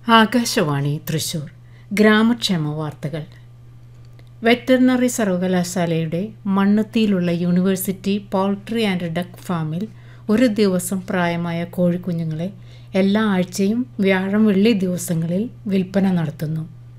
ആകാശവാണി തൃശൂർ ഗ്രാമക്ഷേമ വാർത്തകൾ വെറ്ററിനറി സർവകലാശാലയുടെ മണ്ണുത്തിയിലുള്ള യൂണിവേഴ്സിറ്റി പൗൾട്രി ആൻഡ് ഡക്ക് ഫാമിൽ ഒരു ദിവസം പ്രായമായ കോഴിക്കുഞ്ഞുങ്ങളെ എല്ലാ ആഴ്ചയും വ്യാഴം വെള്ളി ദിവസങ്ങളിൽ വിൽപ്പന നടത്തുന്നു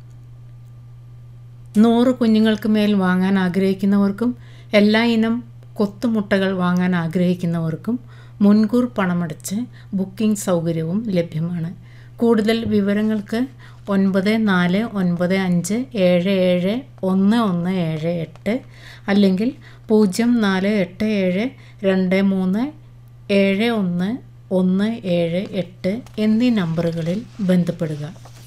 നൂറ് കുഞ്ഞുങ്ങൾക്ക് മേൽ വാങ്ങാൻ ആഗ്രഹിക്കുന്നവർക്കും എല്ലാ ഇനം കൊത്തുമുട്ടകൾ വാങ്ങാൻ ആഗ്രഹിക്കുന്നവർക്കും മുൻകൂർ പണമടച്ച് ബുക്കിംഗ് സൗകര്യവും ലഭ്യമാണ് കൂടുതൽ വിവരങ്ങൾക്ക് ഒൻപത് നാല് ഒൻപത് അഞ്ച് ഏഴ് ഏഴ് ഒന്ന് ഒന്ന് ഏഴ് എട്ട് അല്ലെങ്കിൽ പൂജ്യം നാല് എട്ട് ഏഴ് രണ്ട് മൂന്ന് ഏഴ് ഒന്ന് ഒന്ന് ഏഴ് എട്ട് എന്നീ നമ്പറുകളിൽ ബന്ധപ്പെടുക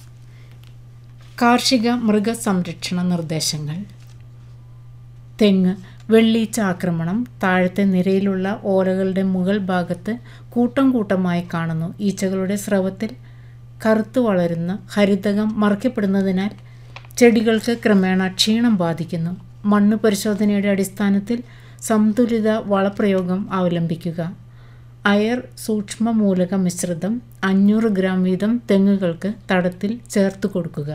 കാർഷിക മൃഗസംരക്ഷണ നിർദ്ദേശങ്ങൾ തെങ്ങ് വെള്ളീച്ച ആക്രമണം താഴത്തെ നിരയിലുള്ള ഓലകളുടെ മുകൾ ഭാഗത്ത് കൂട്ടം കൂട്ടമായി കാണുന്നു ഈച്ചകളുടെ സ്രവത്തിൽ കറുത്തു വളരുന്ന ഹരിതകം മറയ്ക്കപ്പെടുന്നതിനാൽ ചെടികൾക്ക് ക്രമേണ ക്ഷീണം ബാധിക്കുന്നു മണ്ണ് പരിശോധനയുടെ അടിസ്ഥാനത്തിൽ സന്തുലിത വളപ്രയോഗം അവലംബിക്കുക അയർ സൂക്ഷ്മ മൂലക മിശ്രിതം അഞ്ഞൂറ് ഗ്രാം വീതം തെങ്ങുകൾക്ക് തടത്തിൽ ചേർത്ത് കൊടുക്കുക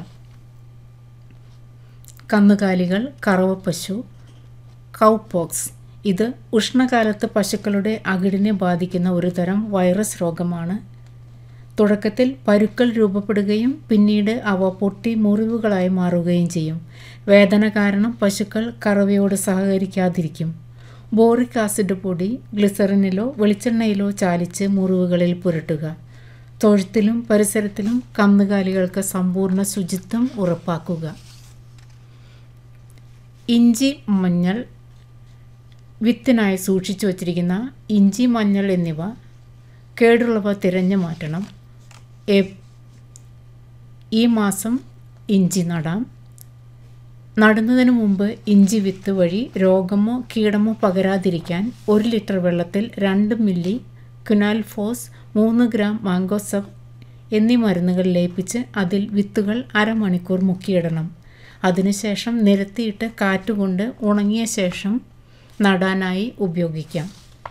കന്നുകാലികൾ കറവപ്പശു കൗപോക്സ് ഇത് ഉഷ്ണകാലത്ത് പശുക്കളുടെ അകിടിനെ ബാധിക്കുന്ന ഒരു തരം വൈറസ് രോഗമാണ് തുടക്കത്തിൽ പരുക്കൾ രൂപപ്പെടുകയും പിന്നീട് അവ പൊട്ടി മുറിവുകളായി മാറുകയും ചെയ്യും വേദന കാരണം പശുക്കൾ കറവയോട് സഹകരിക്കാതിരിക്കും ബോറിക് ആസിഡ് പൊടി ഗ്ലിസറിനിലോ വെളിച്ചെണ്ണയിലോ ചാലിച്ച് മുറിവുകളിൽ പുരട്ടുക തൊഴുത്തിലും പരിസരത്തിലും കന്നുകാലികൾക്ക് സമ്പൂർണ്ണ ശുചിത്വം ഉറപ്പാക്കുക ഇഞ്ചി മഞ്ഞൾ വിത്തിനായി സൂക്ഷിച്ചു വച്ചിരിക്കുന്ന ഇഞ്ചി മഞ്ഞൾ എന്നിവ കേടുള്ളവ തിരഞ്ഞു മാറ്റണം ഈ മാസം ഇഞ്ചി നടാം നടുന്നതിന് മുമ്പ് ഇഞ്ചി വിത്ത് വഴി രോഗമോ കീടമോ പകരാതിരിക്കാൻ ഒരു ലിറ്റർ വെള്ളത്തിൽ രണ്ട് മില്ലി ക്യുനാൽഫോസ് മൂന്ന് ഗ്രാം മാങ്കോസബ് എന്നീ മരുന്നുകൾ ലയിപ്പിച്ച് അതിൽ വിത്തുകൾ അരമണിക്കൂർ മുക്കിയിടണം അതിനുശേഷം നിരത്തിയിട്ട് കാറ്റുകൊണ്ട് ഉണങ്ങിയ ശേഷം നടാനായി ഉപയോഗിക്കാം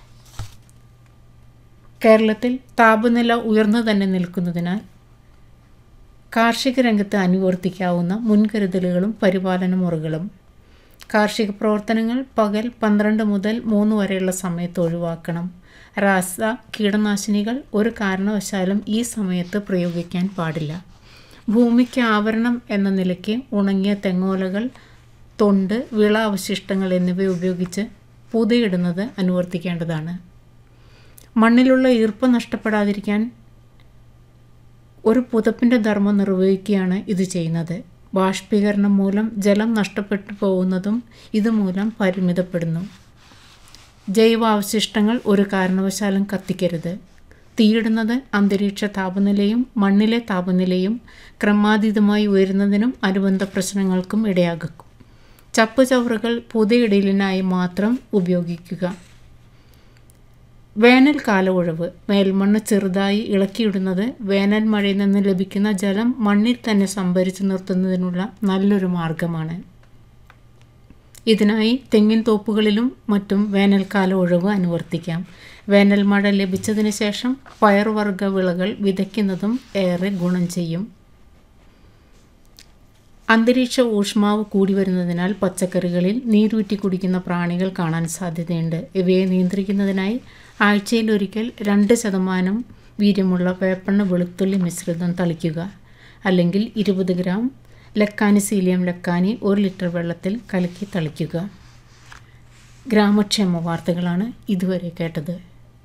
കേരളത്തിൽ താപനില ഉയർന്നു തന്നെ നിൽക്കുന്നതിനാൽ കാർഷിക രംഗത്ത് അനുവർത്തിക്കാവുന്ന മുൻകരുതലുകളും പരിപാലന മുറകളും കാർഷിക പ്രവർത്തനങ്ങൾ പകൽ പന്ത്രണ്ട് മുതൽ മൂന്ന് വരെയുള്ള സമയത്ത് ഒഴിവാക്കണം രാസ കീടനാശിനികൾ ഒരു കാരണവശാലും ഈ സമയത്ത് പ്രയോഗിക്കാൻ പാടില്ല ഭൂമിക്ക് ആവരണം എന്ന നിലയ്ക്ക് ഉണങ്ങിയ തെങ്ങോലകൾ തൊണ്ട് വിള അവശിഷ്ടങ്ങൾ എന്നിവ ഉപയോഗിച്ച് പുതയിടുന്നത് അനുവർത്തിക്കേണ്ടതാണ് മണ്ണിലുള്ള ഈർപ്പം നഷ്ടപ്പെടാതിരിക്കാൻ ഒരു പുതപ്പിൻ്റെ ധർമ്മം നിർവഹിക്കുകയാണ് ഇത് ചെയ്യുന്നത് ബാഷ്പീകരണം മൂലം ജലം നഷ്ടപ്പെട്ടു പോകുന്നതും ഇതുമൂലം പരിമിതപ്പെടുന്നു ജൈവാവശിഷ്ടങ്ങൾ ഒരു കാരണവശാലും കത്തിക്കരുത് തീയിടുന്നത് അന്തരീക്ഷ താപനിലയും മണ്ണിലെ താപനിലയും ക്രമാതീതമായി ഉയരുന്നതിനും അനുബന്ധ പ്രശ്നങ്ങൾക്കും ഇടയാകും ചപ്പുചവറുകൾ പുതയിടലിനായി മാത്രം ഉപയോഗിക്കുക വേനൽക്കാല ഉഴവ് മേൽമണ്ണ് ചെറുതായി ഇളക്കിയിടുന്നത് വേനൽ മഴയിൽ നിന്ന് ലഭിക്കുന്ന ജലം മണ്ണിൽ തന്നെ സംഭരിച്ചു നിർത്തുന്നതിനുള്ള നല്ലൊരു മാർഗമാണ് ഇതിനായി തെങ്ങിൻ തോപ്പുകളിലും മറ്റും വേനൽക്കാല ഉഴവ് അനുവർത്തിക്കാം വേനൽ മഴ ലഭിച്ചതിന് ശേഷം പയറുവർഗ വിളകൾ വിതയ്ക്കുന്നതും ഏറെ ഗുണം ചെയ്യും അന്തരീക്ഷ ഊഷ്മാവ് കൂടി വരുന്നതിനാൽ പച്ചക്കറികളിൽ നീരൂറ്റി കുടിക്കുന്ന പ്രാണികൾ കാണാൻ സാധ്യതയുണ്ട് ഇവയെ നിയന്ത്രിക്കുന്നതിനായി ആഴ്ചയിലൊരിക്കൽ രണ്ട് ശതമാനം വീര്യമുള്ള വേപ്പെണ്ണ വെളുത്തുള്ളി മിശ്രിതം തളിക്കുക അല്ലെങ്കിൽ ഇരുപത് ഗ്രാം ലക്കാനിസീലിയം ലക്കാനി ഒരു ലിറ്റർ വെള്ളത്തിൽ കലക്കി തളിക്കുക ഗ്രാമക്ഷേമ വാർത്തകളാണ് ഇതുവരെ കേട്ടത്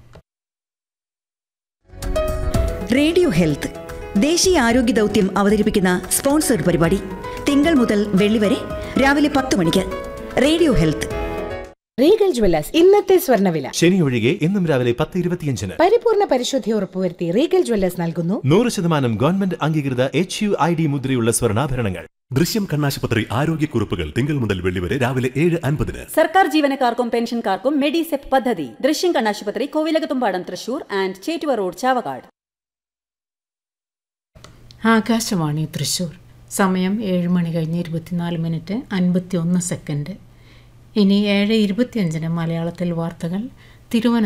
റേഡിയോ ഹെൽത്ത് ദേശീയ ആരോഗ്യ ദൗത്യം അവതരിപ്പിക്കുന്ന സ്പോൺസർഡ് പരിപാടി തിങ്കൾ മുതൽ വെള്ളി വരെ രാവിലെ പത്ത് മണിക്ക് റേഡിയോ ഹെൽത്ത് റീഗൽ ജ്വല്ലേഴ്സ് ഇന്നത്തെ സ്വർണ്ണവില ശനി ഒഴികെ ഇന്നും രാവിലെ പത്ത് ഇരുപത്തിയഞ്ചിന് പരിപൂർണ പരിശുദ്ധി ഉറപ്പുവരുത്തി റീഗൽ ജ്വല്ലേഴ്സ് നൽകുന്നു നൂറ് ശതമാനം ഗവൺമെന്റ് അംഗീകൃത എച്ച് യു ഐ ഡി മുദ്രയുള്ള സ്വർണ്ണാഭരണങ്ങൾ ദൃശ്യം കണ്ണാശുപത്രി ആരോഗ്യക്കുറിപ്പുകൾ തിങ്കൾ മുതൽ വെള്ളി വരെ രാവിലെ ഏഴ് അൻപതിന് സർക്കാർ ജീവനക്കാർക്കും പെൻഷൻകാർക്കും മെഡിസെപ് പദ്ധതി ദൃശ്യം കണ്ണാശുപത്രി കോവിലകത്തുംപാടം തൃശൂർ ആൻഡ് ചേറ്റുവ റോഡ് ചാവക്കാട് ആകാശവാണി തൃശൂർ സമയം ഏഴ് മണി കഴിഞ്ഞ് ഇരുപത്തിനാല് മിനിറ്റ് അൻപത്തി ഒന്ന് സെക്കൻഡ് ഇനി ഏഴ് ഇരുപത്തിയഞ്ചിന് മലയാളത്തിൽ വാർത്തകൾ തിരുവനന്തപുരം